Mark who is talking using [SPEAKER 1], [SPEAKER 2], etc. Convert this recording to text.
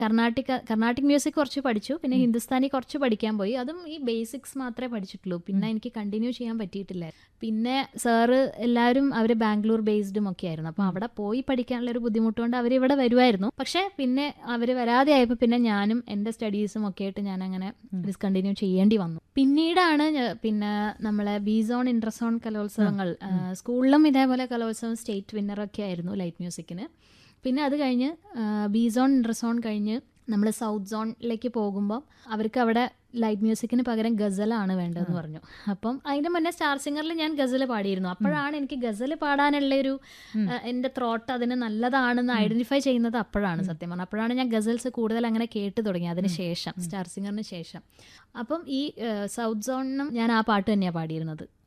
[SPEAKER 1] Carnatic Carnatic music കുറച്ച് പഠിച്ചു പിന്നെ ഹിന്ദുസ്ഥാനി കുറച്ച് പഠിക്കാൻ പോയി അതും ഈ ബേസിക്സ് മാത്രമേ പഠിച്ചിട്ടുള്ളൂ പിന്നെ എനിക്ക് കണ്ടിന്യൂ ചെയ്യാൻ പറ്റിയിട്ടില്ല പിന്നെ സാറ് എല്ലാവരും അവർ ബാംഗ്ലൂർ ബേസ്ഡും ഒക്കെ ആയിരുന്നു അപ്പോൾ അവിടെ പോയി പഠിക്കാനുള്ള ഒരു ബുദ്ധിമുട്ടുകൊണ്ട് അവർ ഇവിടെ വരുമായിരുന്നു പക്ഷേ പിന്നെ അവർ വരാതെ ആയപ്പോൾ പിന്നെ ഞാനും എൻ്റെ സ്റ്റഡീസും ഒക്കെ ആയിട്ട് ഞാൻ അങ്ങനെ ഡിസ്കണ്ടിന്യൂ ചെയ്യേണ്ടി വന്നു പിന്നീടാണ് ഞ- പിന്നെ നമ്മളെ ബീസോൺ ഇൻട്രസോൺ കലോത്സവങ്ങൾ ആ, സ്കൂളിലും ഇതേപോലെ കലോത്സവം സ്റ്റേറ്റ് വിന്നറൊക്കെ ആയിരുന്നു ലൈറ്റ് മ്യൂസിക്കിന് പിന്നെ അത് കഴിഞ്ഞ് ബീസോൺ ഇൻട്രസോൺ കഴിഞ്ഞ് നമ്മൾ സൗത്ത് സോണിലേക്ക് പോകുമ്പോൾ അവർക്ക് അവിടെ ലൈറ്റ് മ്യൂസിക്കിന് പകരം ഗസലാണ് വേണ്ടതെന്ന് പറഞ്ഞു അപ്പം അതിന് മുന്നേ സ്റ്റാർ സിംഗറിൽ ഞാൻ ഗസൽ പാടിയിരുന്നു അപ്പോഴാണ് എനിക്ക് ഗസൽ പാടാനുള്ള ഒരു ആ, എൻ്റെ ത്രോട്ട് അതിന് നല്ലതാണെന്ന് ഐഡന്റിഫൈ ചെയ്യുന്നത് അപ്പോഴാണ് സത്യം പറഞ്ഞാൽ അപ്പോഴാണ് ഞാൻ ഗസൽസ് കൂടുതൽ അങ്ങനെ കേട്ട് തുടങ്ങി അതിന് ശേഷം സ്റ്റാർ സിംഗറിന് ശേഷം അപ്പം ഈ സൗത്ത് സോണിനും ഞാൻ ആ പാട്ട് തന്നെയാണ് പാടിയിരുന്നത്